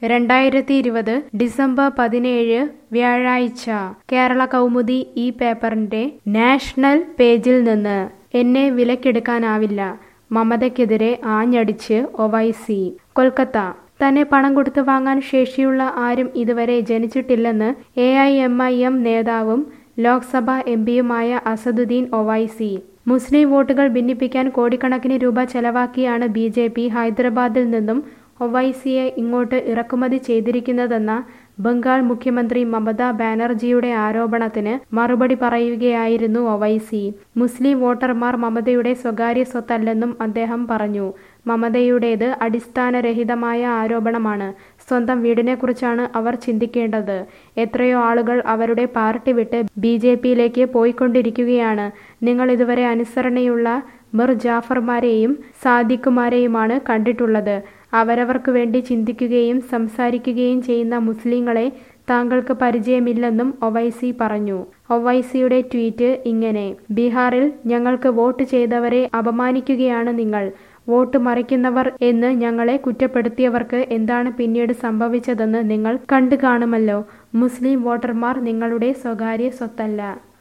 രണ്ടായിരത്തി ഇരുപത് ഡിസംബർ പതിനേഴ് വ്യാഴാഴ്ച കേരള കൗമുദി ഈ പേപ്പറിന്റെ നാഷണൽ പേജിൽ നിന്ന് എന്നെ വിലക്കെടുക്കാനാവില്ല മമതയ്ക്കെതിരെ ആഞ്ഞടിച്ച് ഒവൈസി കൊൽക്കത്ത തന്നെ പണം കൊടുത്ത് വാങ്ങാൻ ശേഷിയുള്ള ആരും ഇതുവരെ ജനിച്ചിട്ടില്ലെന്ന് A I M I M നേതാവും ലോക്സഭാ എം പിയുമായ അസദുദ്ദീൻ ഒവൈസി മുസ്ലിം വോട്ടുകൾ ഭിന്നിപ്പിക്കാൻ കോടിക്കണക്കിന് രൂപ ചെലവാക്കിയാണ് ബി ജെ പി ഹൈദരാബാദിൽ നിന്നും ഒവൈസിയെ ഇങ്ങോട്ട് ഇറക്കുമതി ചെയ്തിരിക്കുന്നതെന്ന ബംഗാൾ മുഖ്യമന്ത്രി മമതാ ബാനർജിയുടെ ആരോപണത്തിന് മറുപടി പറയുകയായിരുന്നു ഒവൈസി മുസ്ലിം വോട്ടർമാർ മമതയുടെ സ്വകാര്യ സ്വത്തല്ലെന്നും അദ്ദേഹം പറഞ്ഞു മമതയുടേത് അടിസ്ഥാനരഹിതമായ ആരോപണമാണ് സ്വന്തം വീടിനെക്കുറിച്ചാണ് അവർ ചിന്തിക്കേണ്ടത് എത്രയോ ആളുകൾ അവരുടെ പാർട്ടി വിട്ട് ബി ജെ പിയിലേക്ക് പോയിക്കൊണ്ടിരിക്കുകയാണ് നിങ്ങൾ ഇതുവരെ അനുസരണയുള്ള മിർ ജാഫർമാരെയും സാദിഖുമാരെയുമാണ് കണ്ടിട്ടുള്ളത് അവരവർക്ക് വേണ്ടി ചിന്തിക്കുകയും സംസാരിക്കുകയും ചെയ്യുന്ന മുസ്ലിങ്ങളെ താങ്കൾക്ക് പരിചയമില്ലെന്നും ഒവൈസി പറഞ്ഞു ഒവൈസിയുടെ ട്വീറ്റ് ഇങ്ങനെ ബീഹാറിൽ ഞങ്ങൾക്ക് വോട്ട് ചെയ്തവരെ അപമാനിക്കുകയാണ് നിങ്ങൾ വോട്ട് മറിക്കുന്നവർ എന്ന് ഞങ്ങളെ കുറ്റപ്പെടുത്തിയവർക്ക് എന്താണ് പിന്നീട് സംഭവിച്ചതെന്ന് നിങ്ങൾ കണ്ടു കാണുമല്ലോ മുസ്ലിം വോട്ടർമാർ നിങ്ങളുടെ സ്വകാര്യ സ്വത്തല്ല